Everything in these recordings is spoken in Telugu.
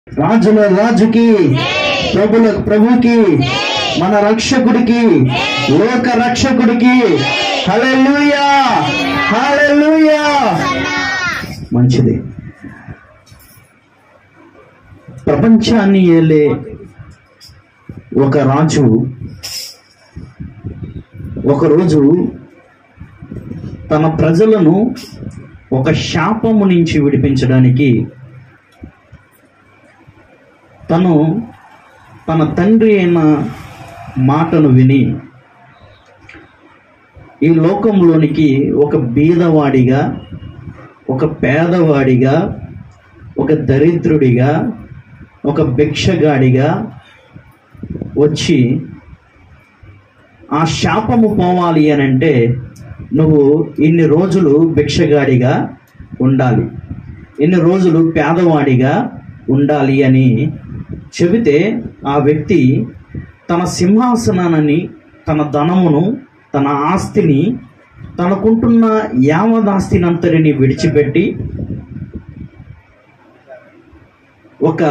రాజుల రాజుకి ప్రభుల ప్రభుకి మన రక్షకుడికి లోక రక్షకుడికి హల్లెలూయా హల్లెలూయా మంచిది ప్రపంచాన్ని ఏలే ఒక రాజు ఒకరోజు తన ప్రజలను ఒక శాపము నుంచి విడిపించడానికి తను తన తండ్రి అయిన మాటను విని ఈ లోకంలోనికి ఒక బీదవాడిగా ఒక పేదవాడిగా ఒక దరిద్రుడిగా ఒక భిక్షగాడిగా వచ్చి ఆ శాపము పోవాలి అని అంటే నువ్వు ఇన్ని రోజులు భిక్షగాడిగా ఉండాలి ఇన్ని రోజులు పేదవాడిగా ఉండాలి అని చెబితే ఆ వ్యక్తి తన సింహాసనాన్ని తన ధనమును తన ఆస్తిని తనకుంటున్న యావదాస్తినంతటిని విడిచిపెట్టి ఒక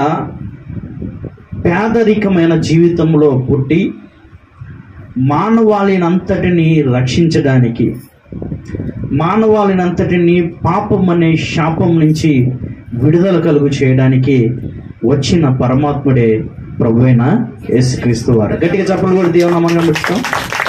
పేదరికమైన జీవితంలో పుట్టి మానవాళినంతటిని రక్షించడానికి మానవాళినంతటిని పాపం అనే శాపం నుంచి విడుదల కలుగు చేయడానికి వచ్చిన పరమాత్ముడే ప్రభు అయిన యేసుక్రీస్తు వారు గట్టిగా చెప్పలు కూడా దేవునామంగా ముచ్చుతాం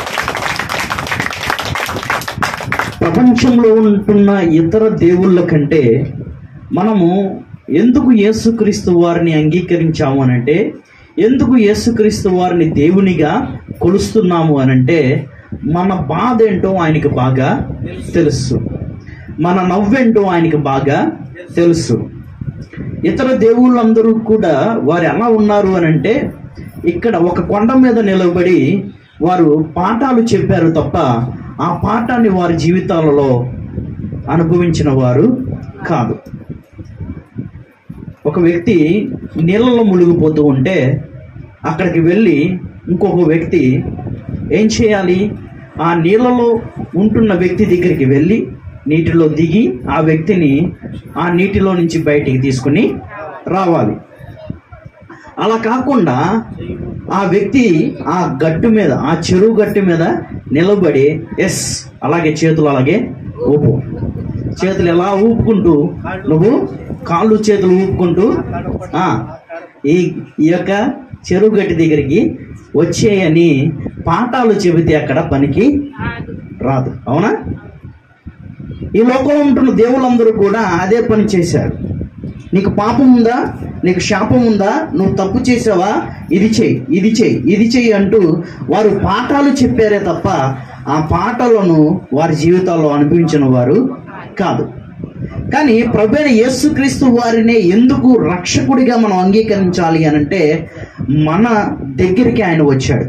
ప్రపంచంలో ఉంటున్న ఇతర దేవుళ్ళ కంటే మనము ఎందుకు యేసుక్రీస్తు వారిని అంగీకరించాము అనంటే ఎందుకు యేసుక్రీస్తు వారిని దేవునిగా కొలుస్తున్నాము అనంటే మన బాధ ఏంటో ఆయనకి బాగా తెలుసు మన నవ్వేంటో ఆయనకి బాగా తెలుసు ఇతర దేవుళ్ళందరూ కూడా వారు ఎలా ఉన్నారు అని అంటే ఇక్కడ ఒక కొండ మీద నిలబడి వారు పాఠాలు చెప్పారు తప్ప ఆ పాఠాన్ని వారి జీవితాలలో అనుభవించిన వారు కాదు ఒక వ్యక్తి నీళ్ళలో మునిగిపోతూ ఉంటే అక్కడికి వెళ్ళి ఇంకొక వ్యక్తి ఏం చేయాలి ఆ నీళ్ళలో ఉంటున్న వ్యక్తి దగ్గరికి వెళ్ళి నీటిలో దిగి ఆ వ్యక్తిని ఆ నీటిలో నుంచి బయటికి తీసుకుని రావాలి అలా కాకుండా ఆ వ్యక్తి ఆ గట్టు మీద ఆ చెరువు గట్టు మీద నిలబడి ఎస్ అలాగే చేతులు అలాగే ఊపు చేతులు ఎలా ఊపుకుంటూ నువ్వు కాళ్ళు చేతులు ఊపుకుంటూ ఆ, ఈ ఈ యొక్క చెరువు గట్టి దగ్గరికి వచ్చేయని పాఠాలు చెబితే అక్కడ పనికి రాదు అవునా ఈ లోకంలో ఉంటున్న దేవుళ్ళందరూ కూడా అదే పని చేశారు నీకు పాపం ఉందా నీకు శాపం ఉందా నువ్వు తప్పు చేసావా ఇది చెయ్యి ఇది చెయ్యి ఇది చెయ్యి అంటూ వారు పాఠాలు చెప్పారే తప్ప ఆ పాఠాలను వారి జీవితాల్లో అనుభవించిన వారు కాదు కానీ ప్రభైన యేసుక్రీస్తు వారినే ఎందుకు రక్షకుడిగా మనం అంగీకరించాలి అనంటే మన దగ్గరికి ఆయన వచ్చాడు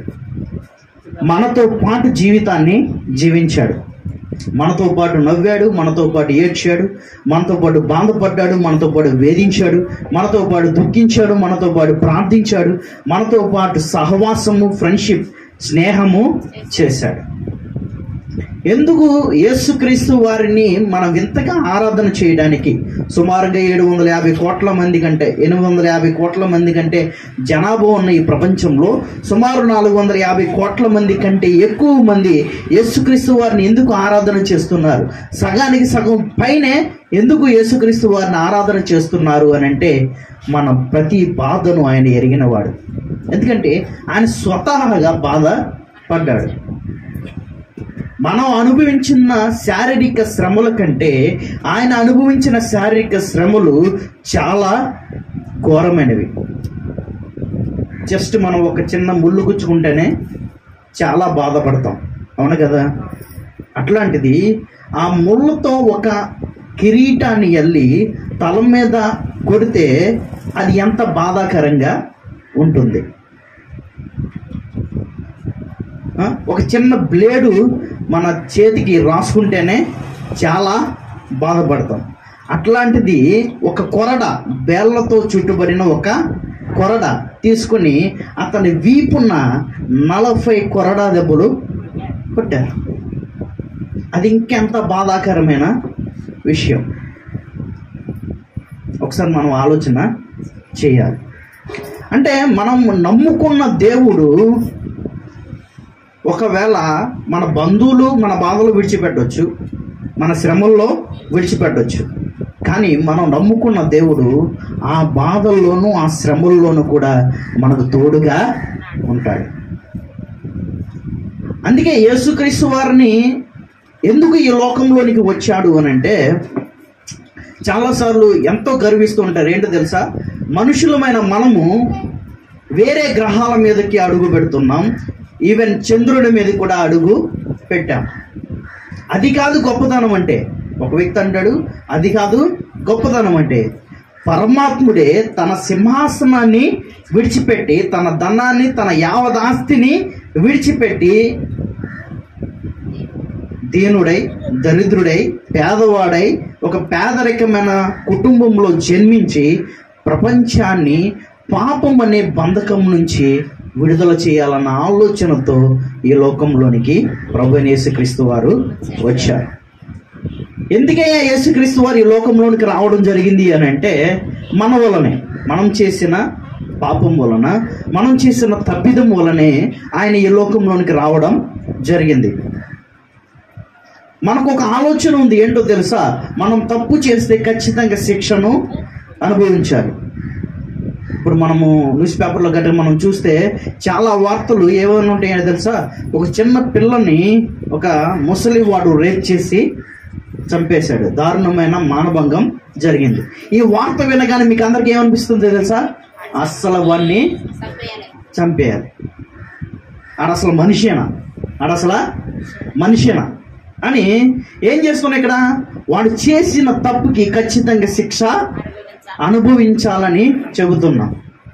మనతో పాటు జీవితాన్ని జీవించాడు మనతో పాటు నవ్వాడు మనతో పాటు ఏడ్చాడు మనతో పాటు బాధపడ్డాడు మనతో పాటు వేధించాడు మనతో పాటు దుఃఖించాడు మనతో పాటు ప్రార్థించాడు మనతో పాటు సహవాసము ఫ్రెండ్షిప్ స్నేహము చేశాడు ఎందుకు యేసుక్రీస్తు వారిని మనం వింతగా ఆరాధన చేయడానికి సుమారుగా ఏడు వందల యాభై కోట్ల మంది కంటే ఎనిమిది వందల యాభై కోట్ల మంది కంటే జనాభా ఉన్న ఈ ప్రపంచంలో సుమారు నాలుగు వందల యాభై కోట్ల మంది కంటే ఎక్కువ మంది యేసుక్రీస్తు వారిని ఎందుకు ఆరాధన చేస్తున్నారు సగానికి సగం పైనే ఎందుకు యేసుక్రీస్తు వారిని ఆరాధన చేస్తున్నారు అని అంటే మన ప్రతి బాధను ఆయన ఎరిగినవాడు ఎందుకంటే ఆయన స్వతహాగా బాధ పడ్డాడు మనం అనుభవించిన శారీరక శ్రమల కంటే ఆయన అనుభవించిన శారీరక శ్రమలు చాలా ఘోరమైనవి జస్ట్ మనం ఒక చిన్న ముళ్ళు గుచ్చుకుంటేనే చాలా బాధపడతాం అవును కదా అట్లాంటిది ఆ ముళ్ళతో ఒక కిరీటాన్ని ఎల్లి తల మీద కొడితే అది ఎంత బాధాకరంగా ఉంటుంది ఆ, ఒక చిన్న బ్లేడు మన చేతికి రాసుకుంటేనే చాలా బాధపడతాం అట్లాంటిది ఒక కొరడ బేళ్లతో చుట్టుబడిన ఒక కొరడ తీసుకుని అతని వీపున్న నలభై కొరడా దెబ్బలు కొట్టారు అది ఇంకెంత బాధాకరమైన విషయం ఒకసారి మనం ఆలోచన చేయాలి అంటే మనం నమ్ముకున్న దేవుడు ఒకవేళ మన బంధువులు మన బాధలు విడిచిపెట్టవచ్చు మన శ్రమల్లో విడిచిపెట్టవచ్చు కానీ మనం నమ్ముకున్న దేవుడు ఆ బాధల్లోనూ ఆ శ్రమల్లోనూ కూడా మనకు తోడుగా ఉంటాడు అందుకే యేసుక్రీస్తు వారిని ఎందుకు ఈ లోకంలోనికి వచ్చాడు అని అంటే చాలాసార్లు ఎంతో గర్విస్తూ ఉంటారు ఏంటో తెలుసా మనుషులమైన మనము వేరే గ్రహాల మీదకి అడుగు పెడుతున్నాం ఈవెన్ చంద్రుడి మీద కూడా అడుగు పెట్టాం అది కాదు గొప్పతనం అంటే ఒక వ్యక్తి అంటాడు అది కాదు గొప్పతనం అంటే పరమాత్ముడే తన సింహాసనాన్ని విడిచిపెట్టి తన ధనాన్ని తన యావదాస్తిని విడిచిపెట్టి దీనుడై దరిద్రుడై పేదవాడై ఒక పేదరికమైన కుటుంబంలో జన్మించి ప్రపంచాన్ని పాపం అనే బంధకం నుంచి విడుదల చేయాలన్న ఆలోచనతో ఈ లోకంలోనికి ప్రభు అయిన యేసుక్రీస్తు వారు వచ్చారు ఎందుకయ్యా యేసుక్రీస్తు వారు ఈ లోకంలోనికి రావడం జరిగింది అని అంటే మన వలనే మనం చేసిన పాపం వలన మనం చేసిన తప్పిదం వలనే ఆయన ఈ లోకంలోనికి రావడం జరిగింది మనకు ఒక ఆలోచన ఉంది ఏంటో తెలుసా మనం తప్పు చేస్తే ఖచ్చితంగా శిక్షను అనుభవించాలి ఇప్పుడు మనము న్యూస్ పేపర్లో గట్రా మనం చూస్తే చాలా వార్తలు ఏమైనా ఉంటాయో తెలుసా ఒక చిన్న పిల్లని ఒక ముసలి వాడు రేప్ చేసి చంపేశాడు దారుణమైన మానభంగం జరిగింది ఈ వార్త వినగానే మీకు అందరికి ఏమనిపిస్తుంది తెలుసా అస్సలు వాడిని చంపేయాలి చంపేయాలి ఆడ అసలు మనిషేనా ఆడ అసలు మనిషేనా అని ఏం చేస్తున్నాం ఇక్కడ వాడు చేసిన తప్పుకి ఖచ్చితంగా శిక్ష అనుభవించాలి అనుభవించాలని చెబుతున్నాం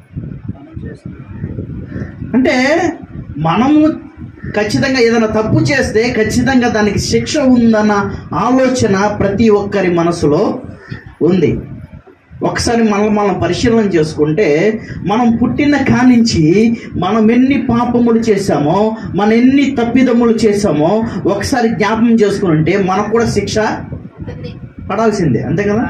అంటే మనము ఖచ్చితంగా ఏదైనా తప్పు చేస్తే ఖచ్చితంగా దానికి శిక్ష ఉందన్న ఆలోచన ప్రతి ఒక్కరి మనసులో ఉంది ఒకసారి మనం మనం పరిశీలన చేసుకుంటే మనం పుట్టిన కానించి మనం ఎన్ని పాపములు చేశామో మనం ఎన్ని తప్పిదములు చేశామో ఒకసారి జ్ఞాపకం చేసుకుంటే మనకు కూడా శిక్ష ఉంటుంది పడాల్సిందే అంతే కదా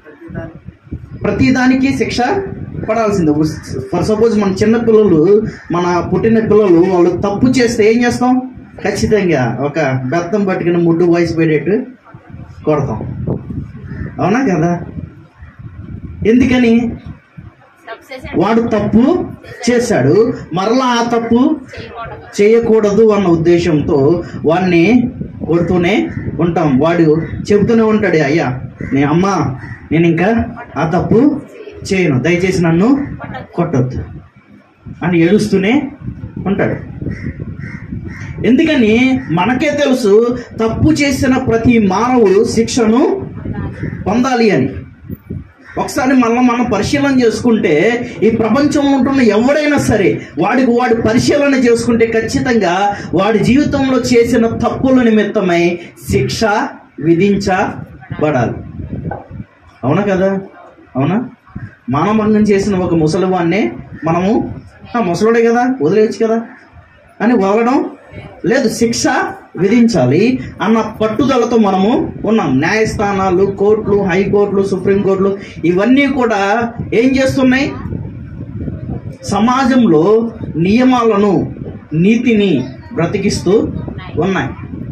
ప్రతి దానికి శిక్ష పడాల్సిందే ఫర్ సపోజ్ మన చిన్న పిల్లలు మన పుట్టిన పిల్లలు వాళ్ళు తప్పు చేస్తే ఏం చేస్తాం ఖచ్చితంగా ఒక బెత్తం పట్టుకుని ముడ్డు వయసు పెట్టేట్టు కొడతాం అవునా కదా ఎందుకని తప్పు చేసాడు వాడు తప్పు చేశాడు మరలా ఆ తప్పు చేయకూడదు చేయకూడదు అన్న ఉద్దేశంతో వాడిని కొడుతూనే ఉంటాం వాడు చెబుతూనే ఉంటాడు అయ్యా నీ అమ్మ నేను ఇంకా ఆ తప్పు చేయను దయచేసి నన్ను కొట్టొద్దు అని ఏడుస్తూనే ఉంటాడు ఎందుకని మనకే తెలుసు తప్పు చేసిన ప్రతి మానవుడు శిక్షను పొందాలి అని ఒకసారి మళ్ళీ మనం పరిశీలన చేసుకుంటే ఈ ప్రపంచంలో ఉంటున్న ఎవడైనా సరే వాడికి వాడి పరిశీలన చేసుకుంటే ఖచ్చితంగా వాడి జీవితంలో చేసిన తప్పుల నిమిత్తమై శిక్ష విధించబడాలి అవునా కదా అవునా మానభంగం చేసిన ఒక ముసలివాన్నే మనము "ఆ, ముసలుడే కదా వదిలేయచ్చు కదా అని వదలడం లేదు శిక్ష విధించాలి అన్న పట్టుదలతో మనము ఉన్నాం న్యాయస్థానాలు కోర్టులు హైకోర్టులు సుప్రీంకోర్టులు ఇవన్నీ కూడా ఏం చేస్తున్నాయి సమాజంలో నియమాలను నీతిని బ్రతికిస్తూ ఉన్నాయి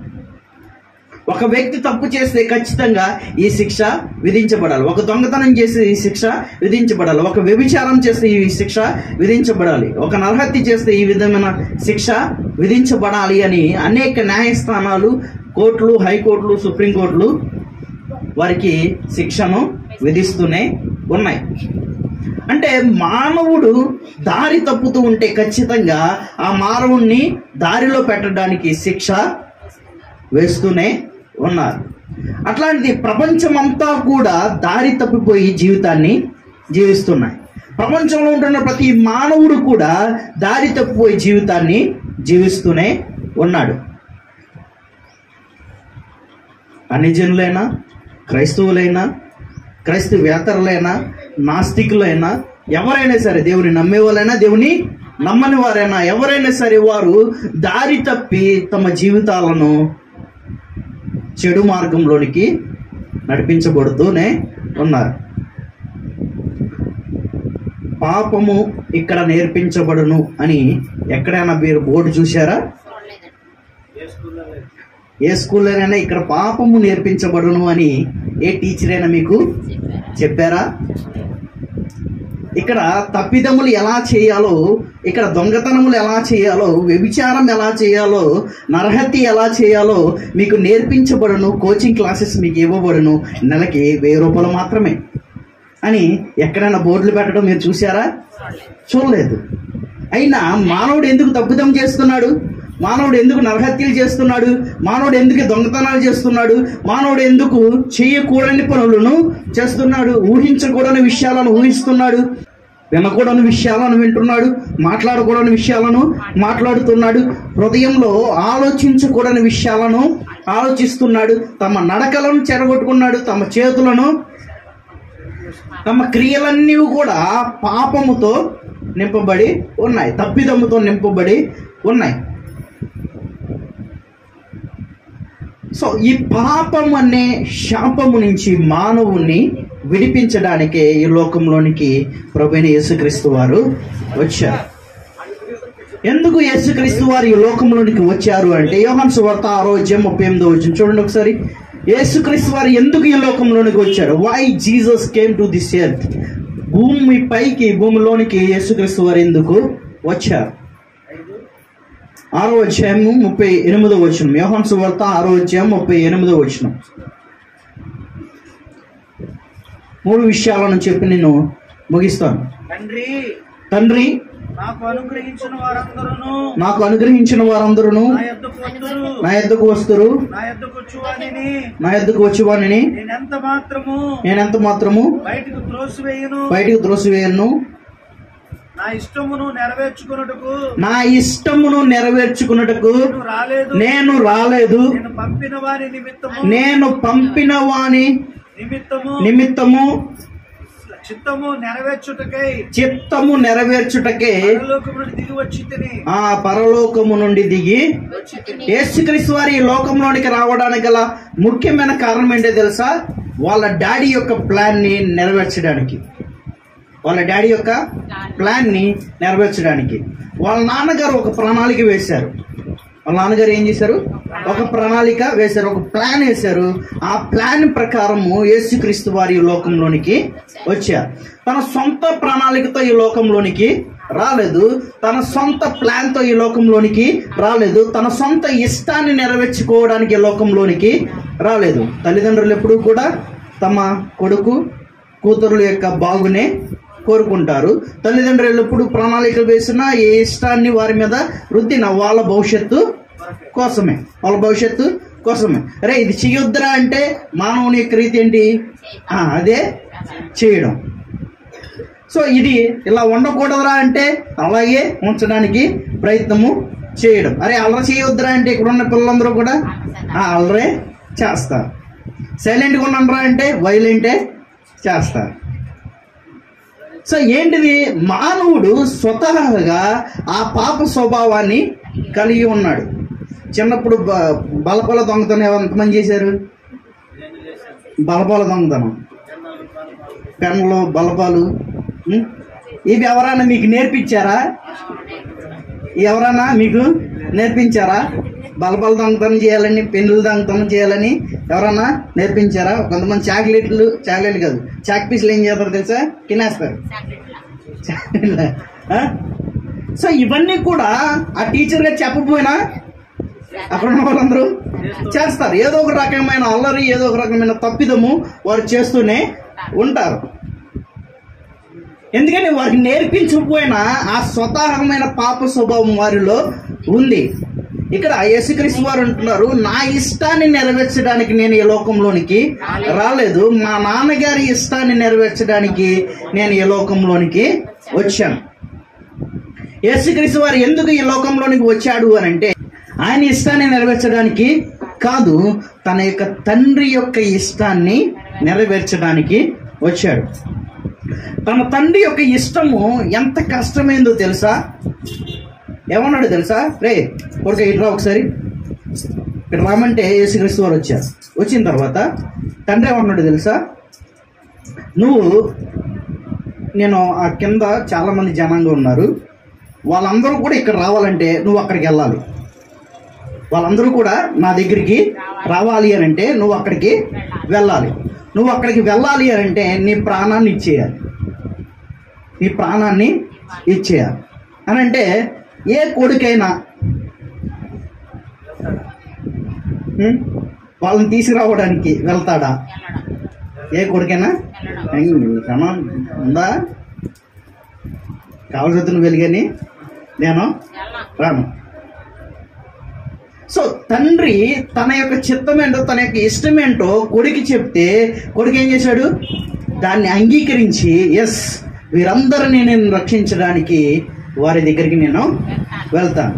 ఒక వ్యక్తి తప్పు చేస్తే ఖచ్చితంగా ఈ శిక్ష విధించబడాలి ఒక దొంగతనం చేస్తే ఈ శిక్ష విధించబడాలి ఒక వ్యభిచారం చేస్తే ఈ శిక్ష విధించబడాలి ఒక నరహత్య చేస్తే ఈ విధమైన శిక్ష విధించబడాలి అని అనేక న్యాయస్థానాలు కోర్టులు హైకోర్టులు సుప్రీంకోర్టులు వారికి శిక్షను విధిస్తూనే ఉన్నాయి అంటే మానవుడు దారి తప్పుతూ ఉంటే ఖచ్చితంగా ఆ మానవుణ్ణి దారిలో పెట్టడానికి శిక్ష వేస్తూనే ఉన్నారు అట్లాంటిది ప్రపంచమంతా కూడా దారి తప్పిపోయి జీవితాన్ని జీవిస్తున్నాయి ప్రపంచంలో ఉంటున్న ప్రతి మానవుడు కూడా దారి తప్పిపోయి జీవితాన్ని జీవిస్తూనే ఉన్నాడు అన్ని జనులైనా క్రైస్తవులైనా క్రైస్తవేతరులైనా నాస్తికులైనా ఎవరైనా సరే దేవుని నమ్మేవాళ్ళైనా దేవుని నమ్మని వారైనా ఎవరైనా సరే వారు దారి తప్పి తమ జీవితాలను చెడు మార్గంలోనికి నడిపించబడుతూనే ఉన్నారు పాపము ఇక్కడ నేర్పించబడును అని ఎక్కడైనా మీరు బోర్డు చూసారా చూడలేదండి ఏ స్కూల్లోనైనా ఇక్కడ పాపము నేర్పించబడును అని ఏ టీచర్ అయినా మీకు చెప్పారా చెప్పారా ఇక్కడ తప్పిదములు ఎలా చేయాలో ఇక్కడ దొంగతనములు ఎలా చేయాలో వ్యభిచారం ఎలా చేయాలో నరహత్య ఎలా చేయాలో మీకు నేర్పించబడును కోచింగ్ క్లాసెస్ మీకు ఇవ్వబడును నెలకి వెయ్యి రూపాయలు మాత్రమే అని ఎక్కడైనా బోర్డులు పెట్టడం మీరు చూసారా చూడలేదు అయినా మానవుడు ఎందుకు తప్పిదం చేస్తున్నాడు మానవుడు ఎందుకు నరహత్యలు చేస్తున్నాడు మానవుడు ఎందుకు దొంగతనాలు చేస్తున్నాడు మానవుడు ఎందుకు చేయకూడని పనులను చేస్తున్నాడు ఊహించకూడని విషయాలను ఊహిస్తున్నాడు వినకూడని విషయాలను వింటున్నాడు మాట్లాడకూడని విషయాలను మాట్లాడుతున్నాడు హృదయంలో ఆలోచించకూడని విషయాలను ఆలోచిస్తున్నాడు తమ నడకలను చెడగొట్టుకున్నాడు తమ చేతులను తమ క్రియలన్నీ కూడా పాపముతో నింపబడి ఉన్నాయి తప్పిదముతో నింపబడి ఉన్నాయి సో ఈ పాపం అనే శాపము నుంచి మానవుణ్ణి విడిపించడానికే ఈ లోకంలోనికి ప్రభుని యేసుక్రీస్తు వారు వచ్చారు ఎందుకు యేసుక్రీస్తు వారు ఈ లోకంలోనికి వచ్చారు అంటే యోహాన్ సువార్త ఆరోగ్యం ముప్పై ఎనిమిదో వచ్చింది చూడండి ఒకసారి యేసుక్రీస్తు వారు ఎందుకు ఈ లోకంలోనికి వచ్చారు why Jesus came to this earth భూమి పైకి భూమిలోనికి యేసుక్రీస్తు వారు ఎందుకు వచ్చారు ఆరో అధ్యాయము ముప్పై ఎనిమిదో వచనం యోహాన్ సువార్త ఆరో అధ్యాయం ముప్పై ఎనిమిదో వచనం మూడు విషయాలను చెప్పి నేను ముగిస్తాను తండ్రి తండ్రి నాకు అనుగ్రహించిన వారందరూ నాకు అనుగ్రహించిన వారందరూ నా యొద్దకు వస్తురు నా ఎద్దకు వస్తురు నా యొద్దకు వచ్చువానిని నా ఎద్దకు వచ్చి వానిని నేనెంత మాత్రము నేనెంత మాత్రము బయటకు త్రోసివేయను బయటికి త్రోసివేయను నా ఇష్టమును నెరవేర్చుకున్నట్టుకు నా ఇష్టమును నెరవేర్చుకున్నటకు నేను రాలేదు నేను రాలేదు నేను పంపిన వారి నిమిత్తము నేను పంపిన వాని నిమిత్తము నిమిత్తము చిత్తము నెరవేర్చుటకై చిత్తము నెరవేర్చుటకే పరలోకము నుండి దిగి వచ్చి తిని ఆ పరలోకము నుండి దిగి యేసుక్రీస్తు వారి ఈ లోకంలోనికి రావడానికి గల ముఖ్యమైన కారణం ఏంటో తెలుసా వాళ్ళ డాడీ యొక్క ప్లాన్ ని నెరవేర్చడానికి వాళ్ళ డాడీ యొక్క ప్లాన్ ని నెరవేర్చడానికి వాళ్ళ నాన్నగారు ఒక ప్రణాళిక వేశారు వాళ్ళ నాన్నగారు ఏం చేశారు ఒక ప్రణాళిక వేశారు ఒక ప్లాన్ వేశారు ఆ ప్లాన్ ప్రకారము యేసుక్రీస్తు వారి ఈ లోకంలోనికి వచ్చారు తన సొంత ప్రణాళికతో ఈ లోకంలోనికి రాలేదు తన సొంత ప్లాన్ తో ఈ లోకంలోనికి రాలేదు తన సొంత ఇష్టాన్ని నెరవేర్చుకోవడానికి ఈ లోకంలోనికి రాలేదు తల్లిదండ్రులు ఎప్పుడూ కూడా తమ కొడుకు కూతురుల యొక్క బాగునే కోరుకుంటారు తల్లిదండ్రులు ఎప్పుడు ప్రణాళికలు వేసినా ఏ ఇష్టాన్ని వారి మీద రుద్దిన వాళ్ళ భవిష్యత్తు కోసమే వాళ్ళ భవిష్యత్తు కోసమే అరే ఇది చెయ్యొద్దురా అంటే మానవుని యొక్క రీతి ఏంటి ఆ, అదే చేయడం సో ఇది ఇలా ఉండకూడదురా అంటే అలాగే ఉంచడానికి ప్రయత్నము చేయడం అరే అల్లరి చేయొద్దురా అంటే ఇక్కడ ఉన్న పిల్లలందరూ కూడా ఆ అల్లరే చేస్తారు సైలెంట్గా ఉండరా అంటే వైలెంటే చేస్తారు సో ఏంటిది మానవుడు స్వతహాగా ఆ పాప స్వభావాన్ని కలిగి ఉన్నాడు చిన్నప్పుడు బ బలపాల దొంగతనం ఎంతమంది చేశారు బలపాల దొంగతనం పెన్నులు బలపాలు ఉం? ఇవి ఎవరైనా మీకు నేర్పించారా ఎవరైనా మీకు నేర్పించారా బలపాల దొంగతనం చేయాలని పెన్నులు దొంగతనం చేయాలని ఎవరన్నా నేర్పించారా కొంతమంది చాక్లెట్లు చాక్లెట్లు కాదు చాక్ పీసులు ఏం చేస్తారు తెలుసా తినేస్తారు ఆ? సో ఇవన్నీ కూడా ఆ టీచర్ గారు చెప్పపోయినా అక్కడ ఉన్న వాళ్ళందరూ చేస్తారు ఏదో ఒక రకమైన అల్లరి ఏదో ఒక రకమైన తప్పిదము వారు చేస్తూనే ఉంటారు ఎందుకంటే వారికి నేర్పించకపోయినా ఆ స్వతహమైన పాప స్వభావం వారిలో ఉంది ఇక్కడ యేసుక్రీస్తు వారు అంటున్నారు నా ఇష్టాన్ని నెరవేర్చడానికి నేను ఈ లోకంలోనికి రాలేదు మా నాన్నగారి ఇష్టాన్ని నెరవేర్చడానికి నేను ఈ లోకంలోనికి వచ్చాను యేసుక్రీస్తు వారు ఎందుకు ఈ లోకంలోనికి వచ్చాడు అని అంటే ఆయన ఇష్టాన్ని నెరవేర్చడానికి కాదు తన యొక్క తండ్రి యొక్క ఇష్టాన్ని నెరవేర్చడానికి వచ్చాడు తన తండ్రి యొక్క ఇష్టము ఎంత కష్టమైందో తెలుసా ఏమన్నాడు తెలుసా రే కొడుక ఇట్రా ఒకసారి ఇక్కడ రామంటే యేసుక్రీస్తు వారు వచ్చారు వచ్చిన తర్వాత తండ్రి ఏమన్నాడు తెలుసా నువ్వు నేను ఆ కింద చాలా మంది జనాంగం ఉన్నారు వాళ్ళందరూ కూడా ఇక్కడ రావాలంటే నువ్వు అక్కడికి వెళ్ళాలి వాళ్ళందరూ కూడా నా దగ్గరికి రావాలి అని అంటే నువ్వు అక్కడికి వెళ్ళాలి నువ్వు అక్కడికి వెళ్ళాలి అని అంటే నీ ప్రాణాన్ని ఇచ్చేయాలి నీ ప్రాణాన్ని ఇచ్చేయాలి అని అంటే ఏ కొడుకైనా ఉం? వాళ్ళని తీసుకురావడానికి వెళ్తాడా వెళ్ళడం ఏ కొడుకైనా వెళ్ళడం ఏం క్షమా ఉందా కావలసి నువ్వు వెలిగని నేను వెళ్ళం రాను సో తండ్రి తన యొక్క చిత్తం ఏంటో తన యొక్క ఇష్టం ఏంటో కొడుకు చెప్తే కొడుకు ఏం చేశాడు దాన్ని అంగీకరించి ఎస్ వీరందరినీ నేను రక్షించడానికి వారి దగ్గరికి నేను వెళ్తాను వెళ్తాను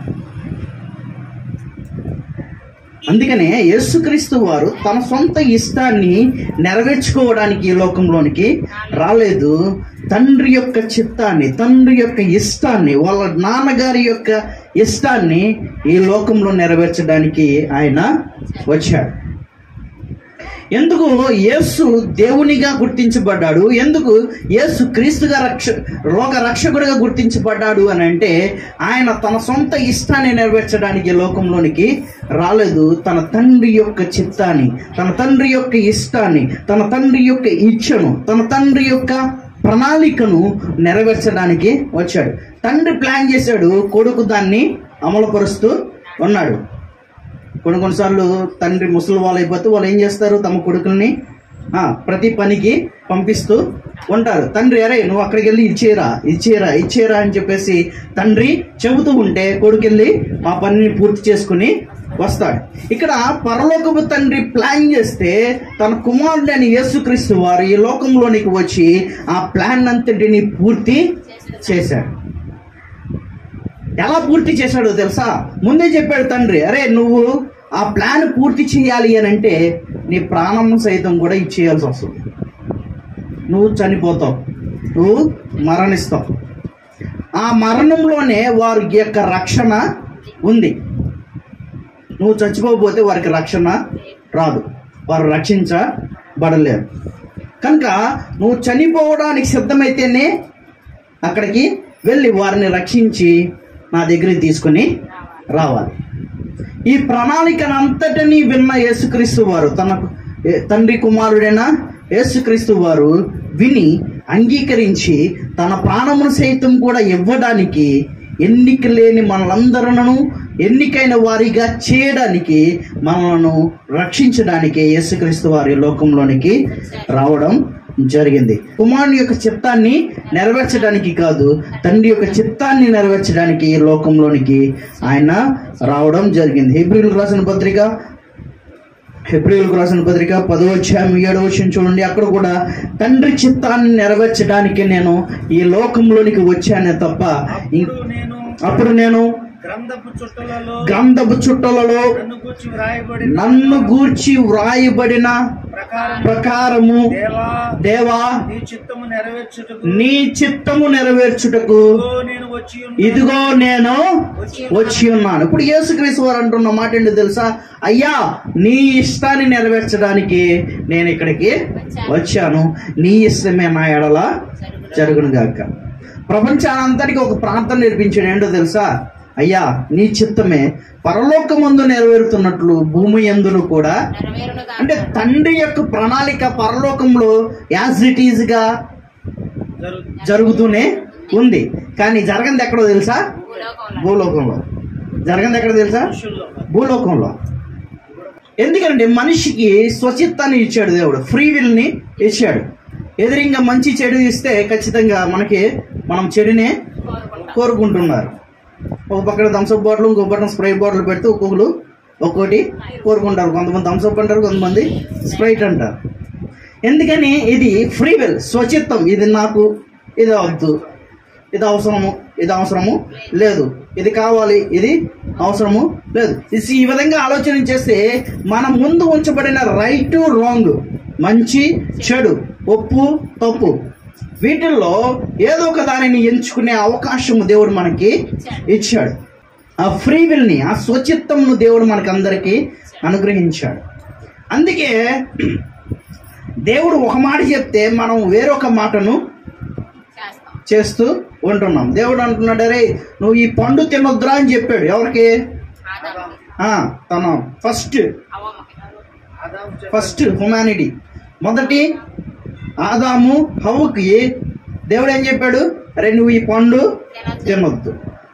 అందుకనే యేసుక్రీస్తు వారు తన సొంత ఇష్టాన్ని నెరవేర్చుకోవడానికి ఈ లోకంలోనికి రాలేదు తండ్రి యొక్క చిత్తాన్ని తండ్రి యొక్క ఇష్టాన్ని వాళ్ళ నాన్నగారి యొక్క ఇష్టాన్ని ఈ లోకంలో నెరవేర్చడానికి ఆయన వచ్చాడు ఎందుకు యేసు దేవునిగా గుర్తించబడ్డాడు ఎందుకు యేసు క్రీస్తుగా రక్ష లోక రక్షకుడిగా గుర్తించబడ్డాడు అని అంటే ఆయన తన సొంత ఇష్టాన్ని నెరవేర్చడానికి ఈ లోకంలోనికి రాలేదు తన తండ్రి యొక్క చిత్తాన్ని తన తండ్రి యొక్క ఇష్టాన్ని తన తండ్రి యొక్క ఇచ్ఛను తన తండ్రి యొక్క ప్రణాళికను నెరవేర్చడానికి వచ్చాడు తండ్రి ప్లాన్ చేశాడు కొడుకు దాన్ని అమలుపరుస్తూ ఉన్నాడు కొన్ని కొన్నిసార్లు తండ్రి ముసలి వాళ్ళు అయిపోతే వాళ్ళు ఏం చేస్తారు తమ కొడుకుల్ని ఆ, ప్రతి పనికి పంపిస్తూ ఉంటారు తండ్రి అరే నువ్వు అక్కడికి వెళ్ళి ఇచ్చేరా ఇచ్చేరా ఇచ్చేరా అని చెప్పేసి తండ్రి చెబుతూ ఉంటే కొడుకెళ్ళి మా పనిని పూర్తి చేసుకుని వస్తాడు ఇక్కడ పరలోకపు తండ్రి ప్లాన్ చేస్తే తన కుమారుడు అని యేసుక్రీస్తు వారు ఈ లోకంలోనికి వచ్చి ఆ ప్లాన్ అంతటిని పూర్తి చేశాడు ఎలా పూర్తి చేశాడో తెలుసా ముందే చెప్పాడు తండ్రి అరే నువ్వు ఆ ప్లాన్ పూర్తి చేయాలి అని అంటే నీ ప్రాణం సైతం కూడా ఇచ్చేయాల్సి వస్తుంది నువ్వు చనిపోతావు నువ్వు మరణిస్తావు ఆ మరణంలోనే వారి యొక్క రక్షణ ఉంది నువ్వు చచ్చిపోకపోతే వారికి రక్షణ రాదు వారు రక్షించబడలేరు కనుక నువ్వు చనిపోవడానికి సిద్ధమైతేనే అక్కడికి వెళ్ళి వారిని రక్షించి నా దగ్గరికి తీసుకొని రావాలి ఈ ప్రణాళికను అంతటినీ విన్న యేసుక్రీస్తు వారు తన ఏ- తండ్రి కుమారుడైన యేసుక్రీస్తు వారు విని అంగీకరించి తన ప్రాణమును సైతం కూడా ఇవ్వడానికి ఎన్నిక లేని మనలందరూ ఎన్నికైన వారిగా చేయడానికి మనలను రక్షించడానికి యేసుక్రీస్తు వారి లోకంలోనికి రావడం జరిగింది కుమారుని యొక్క చిత్తాన్ని నెరవేర్చడానికి కాదు తండ్రి యొక్క చిత్తాన్ని నెరవేర్చడానికి ఈ లోకంలోనికి ఆయన రావడం జరిగింది హెబ్రిల్ రాసిన పత్రిక హెబ్రిల్కు రాసిన పత్రిక పదో అధ్యాయం ఏడవ వచ్చిన చూడండి అక్కడ కూడా తండ్రి చిత్తాన్ని నెరవేర్చడానికి నేను ఈ లోకంలోనికి వచ్చానే తప్ప ఇం- అప్పుడు నేను అప్పుడు నేను గ్రంథపు చుట్టలలో గంధపు చుట్టలలో నన్ను గూర్చి వ్రాయబడి నన్ను గూర్చి వ్రాయబడిన ప్రకారం ప్రకారము దేవా దేవా నీ చిత్తము నెరవేర్చుటకు నీ చిత్తము నెరవేర్చుటకు ఇదిగో నేను వచ్చి ఉన్నాను. ఇదిగో నేను వచ్చి ఉన్నాను ఇప్పుడు యేసుక్రీస్తు వారు అంటున్న మాట ఏంటో తెలుసా అయ్యా నీ ఇష్టాన్ని నెరవేర్చడానికి నేను ఇక్కడికి వచ్చాను నీ ఇష్టమే నా ఎడల జరుగును గాక ప్రపంచానంతటికి ఒక ప్రాంతం నేర్పించాడు ఏంటో తెలుసా అయ్యా నీ చిత్తమే పరలోకమందు నెరవేరుతున్నట్లు భూమి ఎందును కూడా నెరవేరునుగా అంటే తండ్రి యొక్క ప్రణాళిక పరలోకంలో యాజ్ ఇట్ ఈజ్ గా జరుగు- జరుగుతూనే ఉంది కానీ జరగంది ఎక్కడో తెలుసా భూలోకంలో భూలోకంలో జరగంది ఎక్కడ తెలుసా మనుషుల్లో భూలోకంలో ఎందుకంటే మనిషికి స్వచిత్తాన్ని ఇచ్చాడు దేవుడు ఫ్రీ విల్ ని ఇచ్చాడు ఎదురింగా మంచి చెడు ఇస్తే ఖచ్చితంగా మనకి మనం చెడునే కోరుకుంటాం కోరుకుంటున్నారు ఒక పక్కన థమ్స్అప్ బాటిల్ ఇంకో పక్కన స్ప్రే బాటిల్ పెడితే ఒక్కొక్కరు ఒక్కోటి కోరుకుంటారు కొంతమంది థమ్స్అప్ అంటారు కొంతమంది స్ప్రైట్ అంటారు ఎందుకని ఇది ఫ్రీ విల్ స్వచిత్తం ఇది నాకు ఇది వద్దు ఇది అవసరము ఇది అవసరము లేదు ఇది కావాలి ఇది అవసరము లేదు ఇది ఈ విధంగా ఆలోచన చేస్తే మన ముందు ఉంచబడిన రైట్ రాంగ్ మంచి చెడు ఒప్పు తప్పు వీటిల్లో ఏదో ఒక దానిని ఎంచుకునే అవకాశం దేవుడు మనకి ఇచ్చాడు ఆ ఫ్రీ విల్ని ఆ స్వచిత్తంను దేవుడు మనకి అందరికీ అనుగ్రహించాడు అందుకే దేవుడు ఒక మాట చెప్తే మనం వేరొక మాటను చేస్తూ ఉంటున్నాం దేవుడు అంటున్నాడు అరే నువ్వు ఈ పండు తినొద్దురా అని చెప్పాడు ఎవరికి ఆదాముకి, ఆ, తన ఫస్ట్ అవ్వమ్మకి. ఆదాము చెప్పాడు. ఫస్ట్ హ్యుమానిటీ మొదటి ఆదాము హవ్వకి దేవుడు ఏం చెప్పాడు అరే నువ్వు ఈ పండు తినొద్దు. తినొద్దు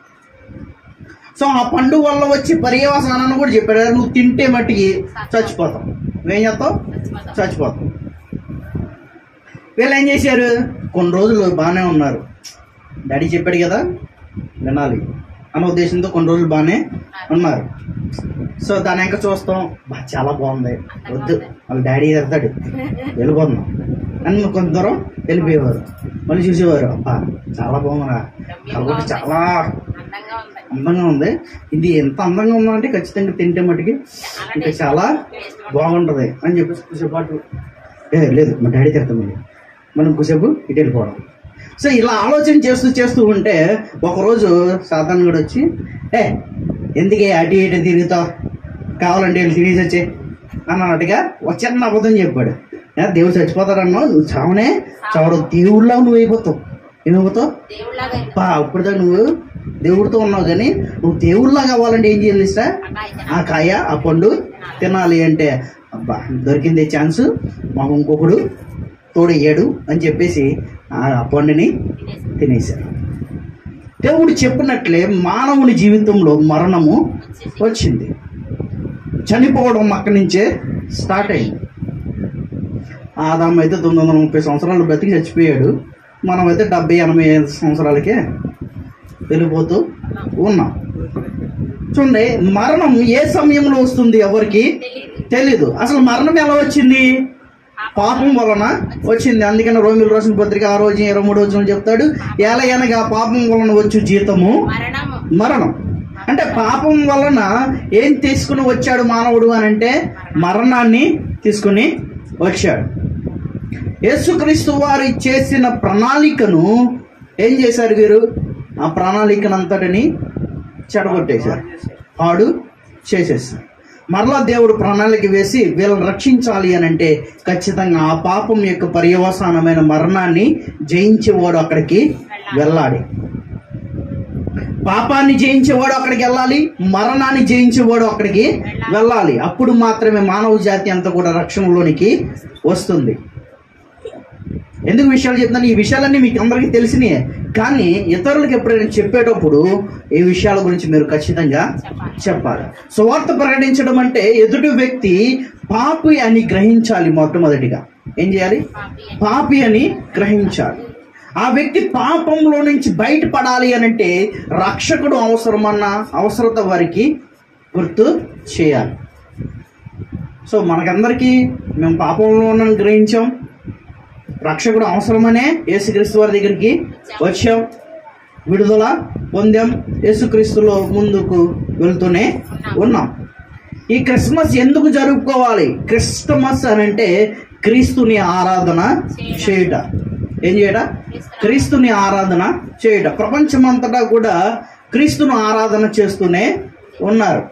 సో ఆ పండు వల్ల వచ్చి పర్యవసానాన్ని కూడా చెప్పాడు అరే నువ్వు తింటే మట్టికి చచ్చిపోతావు నువ్వేం చేస్తావు చచ్చిపోతాం. చచ్చిపోతాం వీళ్ళు ఏం చేశారు కొన్ని రోజులు బాగానే ఉన్నారు డాడీ చెప్పాడు కదా వినాలి అన్న ఉద్దేశంతో కొన్ని రోజులు బాగానే ఉన్నారు సో దాని ఇంకా చూస్తాం బా చాలా బాగుంది వద్దు వాళ్ళ డాడీ వెళ్తాడు వెళ్ళిపోతున్నాం అని కొంత దూరం వెళ్ళిపోయేవారు మళ్ళీ చూసేవారు అబ్బా చాలా బాగుందిరా కాబట్టి చాలా అందంగా ఉంది అందంగా ఉంది ఇది ఎంత అందంగా ఉందంటే ఖచ్చితంగా తింటే మటుకి ఇంకా చాలా బాగుంటది అని చెప్పేసి కొద్దిసేపు పాటు ఏ లేదు మా డాడీ తిడతాం మనం కొద్దిసేపు ఇటు వెళ్ళిపోవడం సో ఇలా ఆలోచన చేస్తూ చేస్తూ ఉంటే ఒకరోజు సాధారణ కూడా వచ్చి ఏ ఎందుకే అటు ఇటు తిరుగుతావు కావాలంటే వెళ్ళి తినేసి వచ్చే అన్నట్టుగా ఒక చిన్న అబద్ధం చెప్పాడు ఏ, దేవుడు చచ్చిపోతాడన్నావు నువ్వు చావనే చావడు దేవుళ్ళ నువ్వు అయిపోతావు ఏమైపోతావు దేవుళ్ళగా పా ఇప్పుడుదా నువ్వు దేవుడితో ఉన్నావు కానీ నువ్వు దేవుళ్ళగా కావాలంటే ఏం చేయాలి ఇస్తా ఆ కాయ ఆ పండు తినాలి అంటే అబ్బా దొరికిందే ఛాన్స్ మాకు ఇంకొకడు తోడయ్యాడు అని చెప్పేసి ఆ పండుని తినేశారు దేవుడు చెప్పినట్లే మానవుని జీవితంలో మరణము వచ్చింది చనిపోవడం అక్కడి నుంచే స్టార్ట్ అయింది ఆదాం అయితే తొమ్మిది వందల ముప్పై సంవత్సరాలు బ్రతికి చచ్చిపోయాడు మనమైతే డెబ్బై ఎనభై ఐదు సంవత్సరాలకే వెళ్ళిపోతూ ఉన్నాం చూడండి మరణం ఏ సమయంలో వస్తుంది ఎవరికి తెలియదు తెలీదు అసలు మరణం ఎలా వచ్చింది పాపం వలన వచ్చింది అందుకని రోమిల్ రాసిన పత్రిక ఆ రోజు ఇరవై మూడు రోజులు చెప్తాడు ఎలా అనగా పాపం వలన వచ్చు జీతము మరణము మరణం అంటే పాపం వలన ఏం తీసుకుని వచ్చాడు మానవుడు అని అంటే మరణాన్ని తీసుకుని వచ్చాడు యేసుక్రీస్తు వారి చేసిన ప్రణాళికను ఏం చేశారు వీరు ఆ ప్రణాళికనంతటిని చెడగొట్టేశారు పాడు చేసేసారు మరలా దేవుడు ప్రణాళిక వేసి వీళ్ళని రక్షించాలి అని అంటే ఖచ్చితంగా ఆ పాపం యొక్క పర్యవసానమైన మరణాన్ని జయించేవాడు అక్కడికి వెళ్ళాలి పాపాన్ని జయించేవాడు అక్కడికి వెళ్ళాలి మరణాన్ని జయించేవాడు అక్కడికి వెళ్ళాలి అప్పుడు మాత్రమే మానవ జాతి అంతా కూడా రక్షణలోనికి వస్తుంది ఎందుకు విషయాలు చెప్తున్నాను ఈ విషయాలన్నీ మీకు అందరికీ తెలిసినాయే కానీ ఇతరులకు ఎప్పుడైనా చెప్పేటప్పుడు ఈ విషయాల గురించి మీరు ఖచ్చితంగా చెప్పాలి సువార్త ప్రకటించడం అంటే ఎదుటి వ్యక్తి పాపి అని గ్రహించాలి మొట్టమొదటిగా ఏం చేయాలి పాపి అని గ్రహించాలి ఆ వ్యక్తి పాపంలో నుంచి బయటపడాలి అని అంటే రక్షకుడు అవసరమన్న అవసరత వారికి గుర్తు చేయాలి సో మనకందరికీ మేము పాపంలో ఉన్నాం గ్రహించాం రక్షకుడు అవసరమనే యేసుక్రీస్తు వారి దగ్గరికి వచ్చాం విడుదల పొందాం యేసుక్రీస్తులో ముందుకు వెళ్తూనే ఉన్నాం ఈ క్రిస్మస్ ఎందుకు జరుపుకోవాలి క్రిస్టమస్ అని అంటే క్రీస్తుని ఆరాధన చేయుట ఏం చేయట క్రీస్తుని ఆరాధన చేయుట ప్రపంచమంతటా కూడా క్రీస్తును ఆరాధన చేస్తూనే ఉన్నారు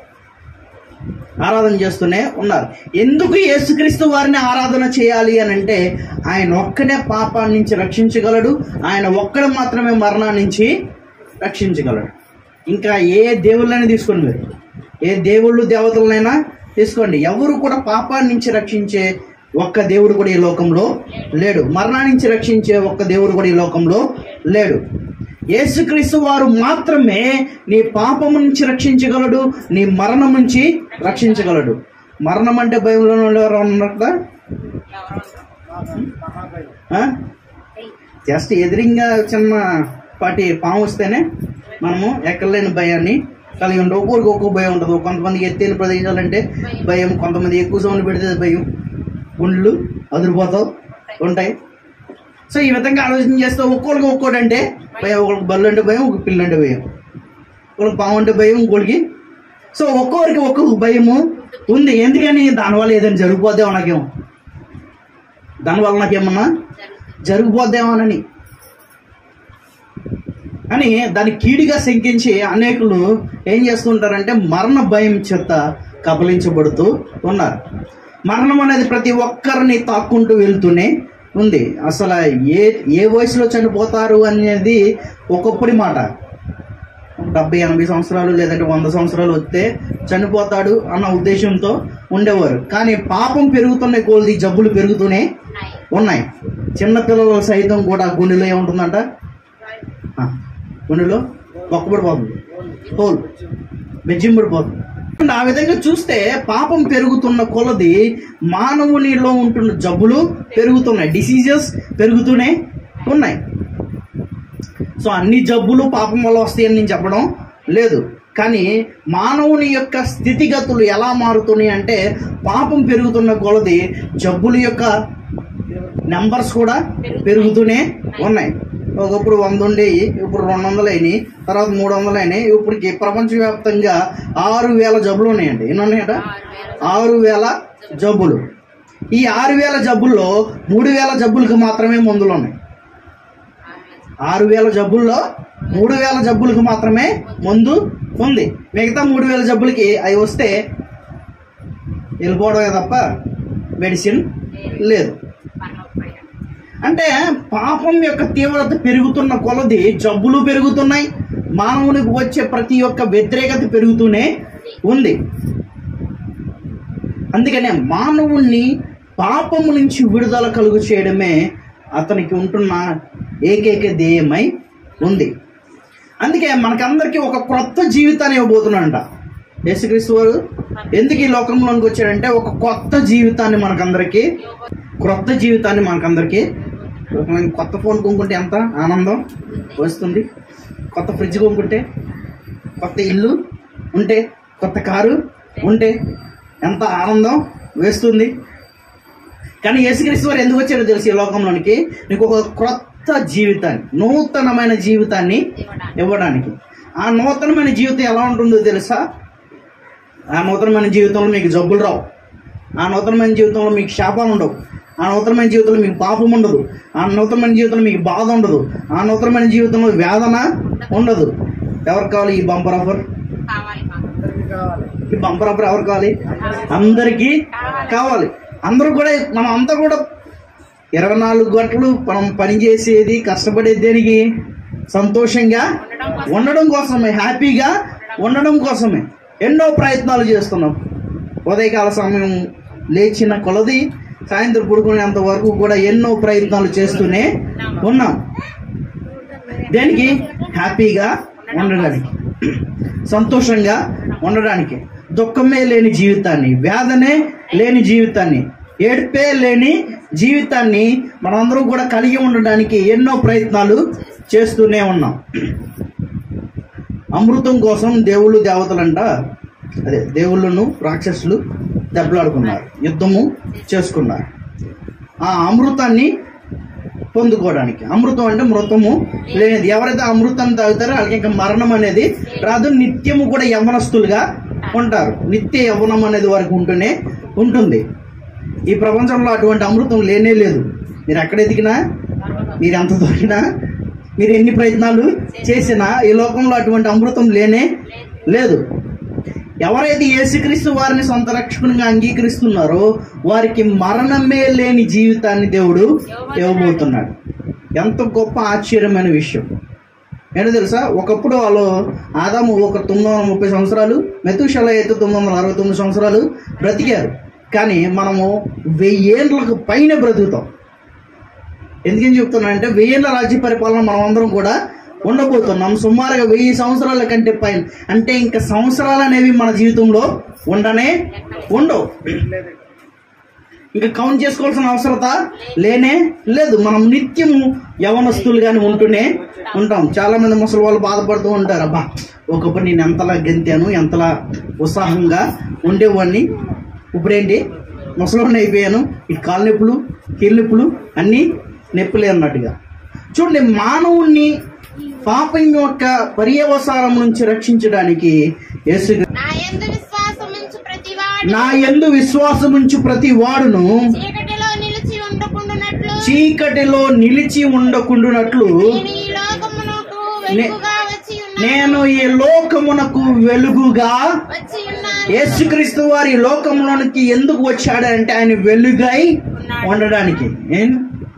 ఆరాధన చేస్తూనే ఉన్నారు ఎందుకు యేసుక్రీస్తు వారిని ఆరాధన చేయాలి అని అంటే ఆయన ఒక్కడే పాపాన్ని నుంచి రక్షించగలడు ఆయన ఒక్కడే మాత్రమే మరణాన్ని నుంచి రక్షించగలడు ఇంకా ఏ దేవుళ్ళైనా తీసుకోండి మీరు ఏ దేవుళ్ళు దేవతలనైనా తీసుకోండి ఎవరు కూడా పాపాన్ని నుంచి రక్షించే ఒక్క దేవుడు కూడా ఈ లోకంలో లేడు మరణాన్ని నుంచి రక్షించే ఒక్క దేవుడు కూడా ఈ లోకంలో లేడు యేసుక్రీస్తు వారు మాత్రమే నీ పాపము నుంచి రక్షించగలడు నీ మరణం నుంచి రక్షించగలడు మరణం అంటే భయంలో ఎవరు ఉన్నారు కదా ఆ? జస్ట్ ఎదిరింగా చిన్న పాటి పాము వస్తేనే మనము ఎక్కలేని భయాన్ని కలిగి ఉంటాం ఒక్కొక్కరికి ఒక్కొక్క భయం ఉంటుంది కొంతమందికి ఎత్తైన ప్రదేశాలంటే భయం కొంతమంది ఎక్కువ సౌండ్ పెడితే భయం గుండ్లు అదిరిపోతావు ఉంటాయి సో ఈ విధంగా ఆలోచన చేస్తే ఒక్కొక్కరికి ఒక్కోటి అంటే భయం ఒకరికి బల్లు అంటే భయం ఒక పిల్లి అంటే భయం ఒకరికి పాము అంటే భయం ఇంకోటికి సో ఒక్కొక్కరికి ఒక్కొక్క భయము ఉంది ఎందుకని దానివల్ల ఏదైనా జరిగిపోద్దేమో నాకేమో దానివల్ల నాకేమన్నా జరిగిపోద్దేమోనని అని దాన్ని కీడిగా శంకించి అనేకులు ఏం చేస్తుంటారంటే మరణ భయం చేత కబలించబడుతూ ఉన్నారు మరణం అనేది ప్రతి ఒక్కరిని తాక్కుంటూ వెళ్తూనే ఉంది అసలు ఏ ఏ వయసులో చనిపోతారు అనేది ఒకప్పుడు మాట డెబ్బై ఎనభై సంవత్సరాలు లేదంటే వంద సంవత్సరాలు వస్తే చనిపోతాడు అన్న ఉద్దేశంతో ఉండేవారు కానీ పాపం పెరుగుతున్న కొలది జబ్బులు పెరుగుతూనే ఉన్నాయి ఉన్నాయి చిన్న పిల్లలు సైతం కూడా గుండెలో ఏముంటుందంట ఆ, గుండెలో ఒక్కబడిపోతుంది హోల్ బెజ్జింపడిపోతుంది అండ్ ఆ విధంగా చూస్తే పాపం పెరుగుతున్న కొలది మానవునిలో ఉంటున్న జబ్బులు పెరుగుతున్నాయి డిసీజెస్ పెరుగుతూనే ఉన్నాయి సో అన్ని జబ్బులు పాపం వల్ల వస్తాయని నేను చెప్పడం లేదు కానీ మానవుని యొక్క స్థితిగతులు ఎలా మారుతున్నాయి అంటే పాపం పెరుగుతున్న కొలది జబ్బుల యొక్క నెంబర్స్ కూడా పెరుగుతూనే ఉన్నాయి ఒకప్పుడు వంద ఉండేవి ఇప్పుడు రెండు వందలు అయినాయి తర్వాత మూడు వందలు అయినాయి ఇప్పటికి ప్రపంచవ్యాప్తంగా ఆరు వేల జబ్బులు ఉన్నాయండి ఎన్ని ఉన్నాయట ఆరు వేల జబ్బులు ఈ ఆరు వేల జబ్బుల్లో మూడు వేల జబ్బులకు మాత్రమే మందులు ఉన్నాయి ఆరు వేల జబ్బుల్లో మూడు వేల జబ్బులకు మాత్రమే మందు ఉంది మిగతా మూడు వేల జబ్బులకి అవి వస్తే వెళ్ళిపోవడమే తప్ప మెడిసిన్ లేదు పర్లోకపోయాడు అంటే పాపం యొక్క తీవ్రత పెరుగుతున్న కొలది జబ్బులు పెరుగుతున్నాయి మానవునికి వచ్చే ప్రతి ఒక్క వ్యతిరేకత పెరుగుతూనే ఉంది అందుకనే మానవుణ్ణి పాపము నుంచి విడుదల కలుగు చేయడమే అతనికి ఉంటున్న ఏకైక ధ్యేయమై ఉంది అందుకే మనకందరికీ ఒక క్రొత్త జీవితాన్ని ఇవ్వబోతున్నాడంట యేసుక్రీస్తు వారు ఎందుకు ఈ లోకంలోనికి వచ్చాడంటే ఒక కొత్త జీవితాన్ని మనకందరికీ క్రొత్త జీవితాన్ని మనకందరికీ ఒక కొత్త ఫోన్ కొనుక్కుంటే ఎంత ఆనందం వస్తుంది కొత్త ఫ్రిడ్జ్ కొనుక్కుంటే కొత్త ఇల్లు ఉంటే కొత్త కారు ఉంటే ఎంత ఆనందం వేస్తుంది కానీ యేసుక్రీస్తు వారు ఎందుకు వచ్చారో తెలుసు ఈ లోకంలోనికి నీకు ఒక క్రొత్త జీవితాన్ని నూతనమైన జీవితాన్ని ఇవ్వడానికి ఇవ్వడానికి ఆ నూతనమైన జీవితం ఎలా ఉంటుందో తెలుసా ఆ నూతనమైన జీవితంలో మీకు జబ్బులు రావు ఆ నూతనమైన జీవితంలో మీకు శాపాలు ఉండవు ఆ నూతనమైన జీవితంలో మీకు పాపం ఉండదు ఆ నూతనమైన జీవితంలో మీకు బాధ ఉండదు ఆ నూతనమైన జీవితంలో వేదన ఉండదు ఎవరికి కావాలి ఈ బంపర్ ఆఫర్ కావాలి మాకు అందరికీ కావాలి ఈ బంపర్ ఆఫర్ ఎవరు కావాలి అందరికీ కావాలి అందరూ కూడా మనం అంతా కూడా ఇరవై నాలుగు గంటలు మనం పనిచేసేది కష్టపడేది దేనికి సంతోషంగా ఉండడం కోసమే హ్యాపీగా ఉండడం కోసమే ఎన్నో ప్రయత్నాలు చేస్తున్నాం ఉదయకాల సమయం లేచిన కొలది సాయంత్రం పడుకునేంత వరకు కూడా ఎన్నో ప్రయత్నాలు చేస్తూనే ఉన్నాం దేనికి హ్యాపీగా ఉండడానికి సంతోషంగా ఉండడానికి దుఃఖమే లేని జీవితాన్ని వేదనే లేని జీవితాన్ని ఏడ్పే లేని జీవితాన్ని మనందరం కూడా కలిగి ఉండడానికి ఎన్నో ప్రయత్నాలు చేస్తూనే ఉన్నాం అమృతం కోసం దేవుళ్ళు దేవతలంట అదే దేవుళ్ళను రాక్షసులు దెబ్బలాడుకున్నారు యుద్ధము చేసుకున్నారు ఆ అమృతాన్ని పొందుకోవడానికి అమృతం అంటే మృతము లేనిది ఎవరైతే అమృతాన్ని తాగుతారో వాళ్ళకి ఇంకా మరణం అనేది రాదు నిత్యము కూడా యవనస్తులుగా ఉంటారు నిత్య యవనం అనేది వారికి ఉంటూనే ఉంటుంది ఈ ప్రపంచంలో అటువంటి అమృతం లేనే లేదు మీరు ఎక్కడ ఎదిగినా మీరు ఎంత దొరికినా మీరు ఎన్ని ప్రయత్నాలు చేసినా ఈ లోకంలో అటువంటి అమృతం లేనే లేదు ఎవరైతే యేసుక్రీస్తు వారిని సొంత రక్షకునిగా అంగీకరిస్తున్నారో వారికి మరణమే లేని జీవితాన్ని దేవుడు ఇవ్వబోతున్నాడు ఎంత గొప్ప ఆశ్చర్యమైన విషయం ఏంటో తెలుసా ఒకప్పుడు వాళ్ళు ఆదాము ఒక తొమ్మిది వందల ముప్పై సంవత్సరాలు మెతుషల అయితే తొమ్మిది వందల అరవై తొమ్మిది సంవత్సరాలు బ్రతికారు కానీ మనము వెయ్యేళ్ళకు పైన బ్రతుకుతాం ఎందుకని చెప్తున్నానంటే వెయ్యేళ్ళ రాజ్య పరిపాలన మనం అందరం కూడా ఉండబోతున్నాం సుమారుగా వెయ్యి సంవత్సరాల కంటే పైన అంటే ఇంకా సంవత్సరాలు అనేవి మన జీవితంలో ఉండనే ఉండవు లేదు ఇంకా కౌంట్ చేసుకోవాల్సిన అవసరత లేనే లేదు మనం నిత్యము యవనస్తులుగానే ఉంటూనే ఉంటాం చాలా మంది ముసలి వాళ్ళు బాధపడుతూ ఉంటారు అబ్బా ఒకప్పుడు నేను ఎంతలా గెంతాను ఎంతలా ఉత్సాహంగా ఉండేవాడిని ఇప్పుడేంటి ముసలివాడిని అయిపోయాను ఈ కాలు నొప్పులు కీళ్ళ నొప్పులు అన్నీ నొప్పులే అన్నట్టుగా చూడండి మానవుణ్ణి పాపం యొక్క పర్యవసానం నుంచి రక్షించడానికి యేసు నా యందు విశ్వాసముంచు ప్రతివాడు నా యందు విశ్వాసముంచు ప్రతి వాడును చీకటిలో నిలిచి ఉండకుండానట్లు చీకటిలో నిలిచి ఉండకుండునట్లు నేను ఈ లోకమునకు వెలుగుగా వచ్చి ఉన్నాను నేను ఈ లోకమునకు వెలుగుగా వచ్చి ఉన్నాను యేసుక్రీస్తు వారి లోకంలోనికి ఎందుకు వచ్చాడంటే ఆయన వెలుగై ఉండడానికి ఏం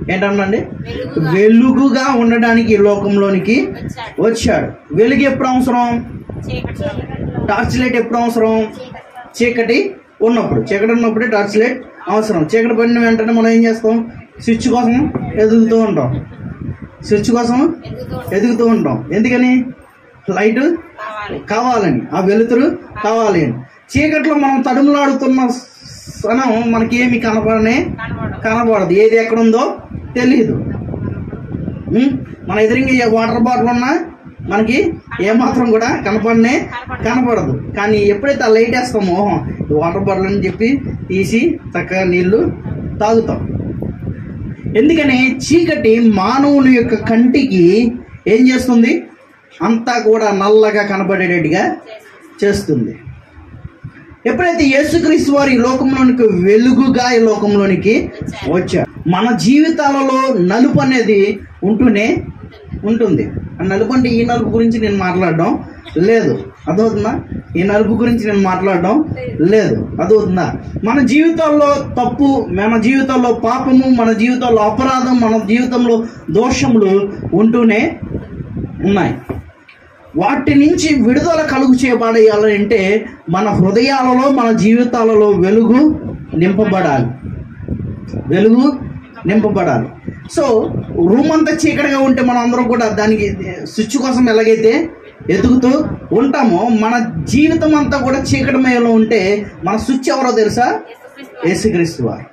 ఏంటండి వెలుగుగా వెలుగుగా ఉండడానికి ఈ లోకంలోనికి వచ్చాడు వచ్చాడు వెలుగు ఎప్పుడు అవసరం చీకట్లో టార్చ్ లైట్ ఎప్పుడు అవసరం చీకటి ఉన్నప్పుడు చీకటి ఉన్నప్పుడే టార్చ్ లైట్ అవసరం చీకటి పడిన వెంటనే మనం ఏం చేస్తాం స్విచ్ కోసం ఎదుగుతూ ఉంటాం స్విచ్ కోసం ఎదుగుతూ ఎదుగుతూ ఉంటాం ఎందుకని లైట్ కావాలి కావాలని ఆ వెలుతురు కావాలి అని చీకట్లో మనం తడుములాడుతున్న సనం మనకి ఏమి కనపడనే కనబడవు కనబడదు ఏది ఎక్కడుందో తెలియదు ఉం? మన ఎదురింగి ఏ వాటర్ బాటిల్ ఉన్నా మనకి ఏమాత్రం కూడా కనపడనే కనపడదు కానీ ఎప్పుడైతే ఆ లైట్ వేస్తామో ఈ వాటర్ బాటిల్ అని చెప్పి తీసి చక్కగా నీళ్లు తాగుతాం ఎందుకని చీకటి మానవుని యొక్క కంటికి ఏం చేస్తుంది అంతా కూడా నల్లగా కనబడేటట్టుగా చేస్తుంది ఎప్పుడైతే యేసుక్రీస్తు వారు ఈ లోకంలోనికి వెలుగుగా ఈ లోకంలోనికి వచ్చారు మన జీవితాలలో నలుపు అనేది ఉంటూనే ఉంటుంది ఆ నలుపు అంటే ఈ నలుపు గురించి నేను మాట్లాడడం లేదు అదవుతుందా ఈ నలుపు గురించి నేను మాట్లాడడం లేదు అదవుతుందా మన జీవితాల్లో తప్పు మన జీవితాల్లో పాపము మన జీవితాల్లో అపరాధం మన జీవితంలో దోషములు ఉంటూనే ఉన్నాయి వాటి నుంచి విడుదల కలుగు చేయబడేయాలి అంటే మన హృదయాలలో మన జీవితాలలో వెలుగు నింపబడాలి వెలుగు నింపబడాలి సో రూమ్ అంతా చీకటిగా ఉంటే మనం అందరం కూడా దానికి స్విచ్ కోసం ఎలాగైతే ఎదుగుతూ ఉంటామో మన జీవితం అంతా కూడా చీకటిమయంలో ఉంటే మన స్విచ్ ఎవరో తెలుసా యేసుక్రీస్తు వారు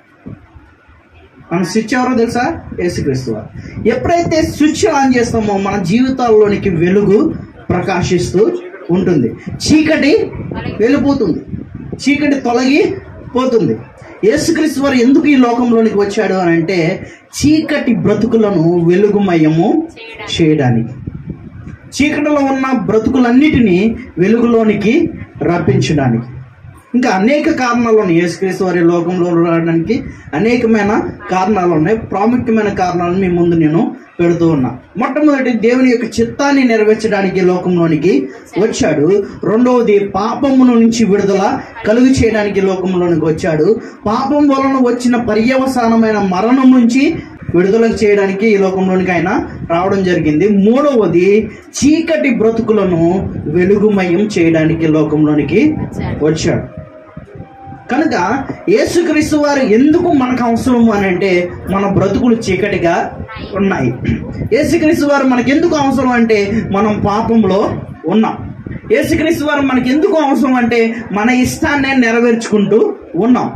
మన స్విచ్ ఎవరో తెలుసా యేసుక్రీస్తు వారు ఎప్పుడైతే స్విచ్ ఆన్ చేస్తామో మన జీవితాల్లోనికి వెలుగు ప్రకాశిస్తూ ఉంటుంది చీకటి వెళ్ళిపోతుంది చీకటి తొలగి పోతుంది యేసుక్రీస్తు వారు ఎందుకు ఈ లోకంలోనికి వచ్చాడు అని అంటే చీకటి బ్రతుకులను వెలుగుమయము చేయడానికి చీకటిలో ఉన్న బ్రతుకులన్నిటినీ వెలుగులోనికి రప్పించడానికి ఇంకా అనేక కారణాలు ఉన్నాయి యేసుక్రీస్తు వారి లోకంలో రావడానికి అనేకమైన కారణాలు ఉన్నాయి ప్రాముఖ్యమైన కారణాలను మీ ముందు నేను పెడుతూ ఉన్నా మొట్టమొదటి దేవుని యొక్క చిత్తాన్ని నెరవేర్చడానికి ఈ లోకంలోనికి వచ్చాడు రెండవది పాపమును నుంచి విడుదల కలుగు చేయడానికి ఈ లోకంలోనికి వచ్చాడు పాపం వలన వచ్చిన పర్యవసానమైన మరణం నుంచి విడుదల చేయడానికి ఈ లోకంలోనికి ఆయన రావడం జరిగింది మూడవది చీకటి బ్రతుకులను వెలుగుమయం చేయడానికి ఈ లోకంలోనికి వచ్చాడు కనుక యేసుక్రీస్తు వారు ఎందుకు మనకు అవసరం అని అంటే మన బ్రతుకులు చీకటిగా ఉన్నాయి యేసుక్రీస్తు వారు మనకి ఎందుకు అవసరం అంటే మనం పాపంలో ఉన్నాం యేసుక్రీస్తు వారు మనకి ఎందుకు అవసరం అంటే మన ఇష్టాన్ని నెరవేర్చుకుంటూ ఉన్నాం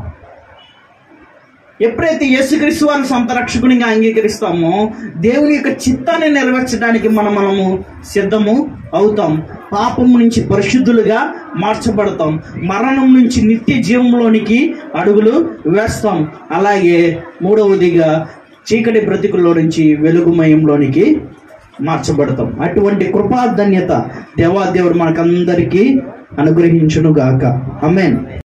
ఎప్పుడైతే యేసుక్రీస్తు వారిని సొంత రక్షకునిగా అంగీకరిస్తామో దేవుని యొక్క చిత్తాన్ని నెరవేర్చడానికి మనం మనము సిద్ధము అవుతాం పాపము నుంచి పరిశుద్ధులుగా మార్చబడతాం మరణం నుంచి నిత్య జీవంలోనికి అడుగులు వేస్తాం అలాగే మూడవదిగా చీకటి బ్రతుకుల్లో నుంచి వెలుగుమయంలోనికి మార్చబడతాం అటువంటి కృపాధన్యత దేవాదేవుడు మనకందరికీ అనుగ్రహించునుగాక అమెన్